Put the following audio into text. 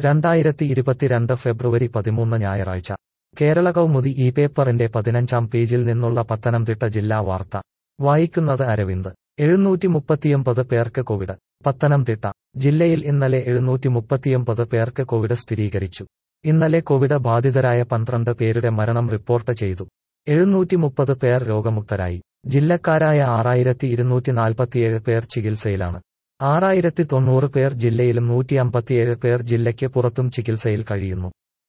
രണ്ടായിരത്തി ഇരുപത്തിരണ്ട് ഫെബ്രുവരി പതിമൂന്ന് ഞായറാഴ്ച കേരള കൗമുദി ഈ പേപ്പറിന്റെ പതിനഞ്ചാം പേജിൽ നിന്നുള്ള പത്തനംതിട്ട ജില്ലാ വാർത്ത വായിക്കുന്നത് അരവിന്ദ് എഴുന്നൂറ്റി മുപ്പത്തിയൊമ്പത് പേർക്ക് കോവിഡ് പത്തനംതിട്ട ജില്ലയിൽ ഇന്നലെ എഴുന്നൂറ്റി മുപ്പത്തിയൊമ്പത് പേർക്ക് കോവിഡ് സ്ഥിരീകരിച്ചു ഇന്നലെ കോവിഡ് ബാധിതരായ പന്ത്രണ്ട് പേരുടെ മരണം റിപ്പോർട്ട് ചെയ്തു എഴുന്നൂറ്റി മുപ്പത് പേർ രോഗമുക്തരായി ജില്ലക്കാരായ ആറായിരത്തി ഇരുന്നൂറ്റി നാൽപ്പത്തിയേഴ് പേർ ചികിത്സയിലാണ് ആറായിരത്തി തൊണ്ണൂറ് പേർ ജില്ലയിലും നൂറ്റി അമ്പത്തിയേഴ് പേർ ജില്ലയ്ക്ക് പുറത്തും ചികിത്സയിൽ കഴിയുന്നു